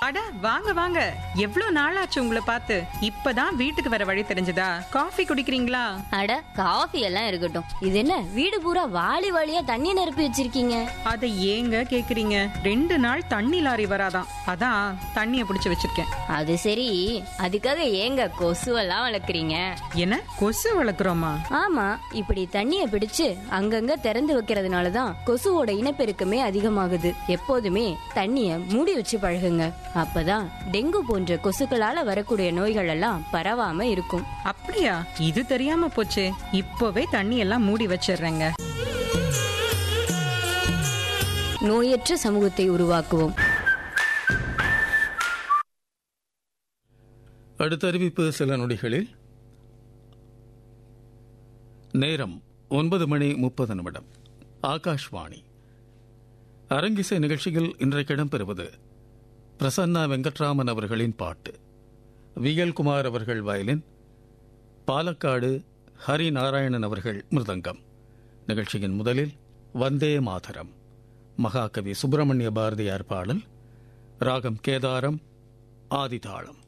அட வாங்க வாங்க எவ்வளவு நாளாச்சு உங்களை பார்த்து இப்பதான் வீட்டுக்கு வர வழி தெரிஞ்சதா காஃபி குடிக்கிறீங்களா அட காஃபி எல்லாம் இருக்கட்டும் இது என்ன வீடு பூரா வாளி வாளியா தண்ணி நிரப்பி வச்சிருக்கீங்க அதை ஏங்க கேக்குறீங்க ரெண்டு நாள் தண்ணி லாரி வராதாம் அதான் தண்ணிய புடிச்சு வச்சிருக்கேன் அது சரி அதுக்காக ஏங்க கொசுவெல்லாம் வளர்க்குறீங்க என்ன கொசு வளர்க்குறோமா ஆமா இப்படி தண்ணிய பிடிச்சு அங்கங்க திறந்து வைக்கிறதுனால தான் கொசுவோட இனப்பெருக்கமே அதிகமாகுது எப்போதுமே தண்ணிய மூடி வச்சு பழகுங்க அப்பதான் டெங்கு போன்ற கொசுக்களால வரக்கூடிய நோய்கள் எல்லாம் பரவாம இருக்கும் அப்படியா இது தெரியாம போச்சே இப்பவே தண்ணி எல்லாம் மூடி வச்சிடுறேங்க நோயற்ற சமூகத்தை உருவாக்குவோம் அடுத்த அறிவிப்பு சில நொடிகளில் நேரம் ஒன்பது மணி முப்பது நிமிடம் ஆகாஷ்வாணி அரங்கிசை நிகழ்ச்சியில் இன்றைக்கு இடம்பெறுவது பிரசன்னா வெங்கட்ராமன் அவர்களின் பாட்டு விஎல் குமார் அவர்கள் வயலின் பாலக்காடு ஹரி நாராயணன் அவர்கள் மிருதங்கம் நிகழ்ச்சியின் முதலில் வந்தே மாதரம் மகாகவி சுப்பிரமணிய பாரதியார் பாடல் ராகம் கேதாரம் ஆதிதாளம்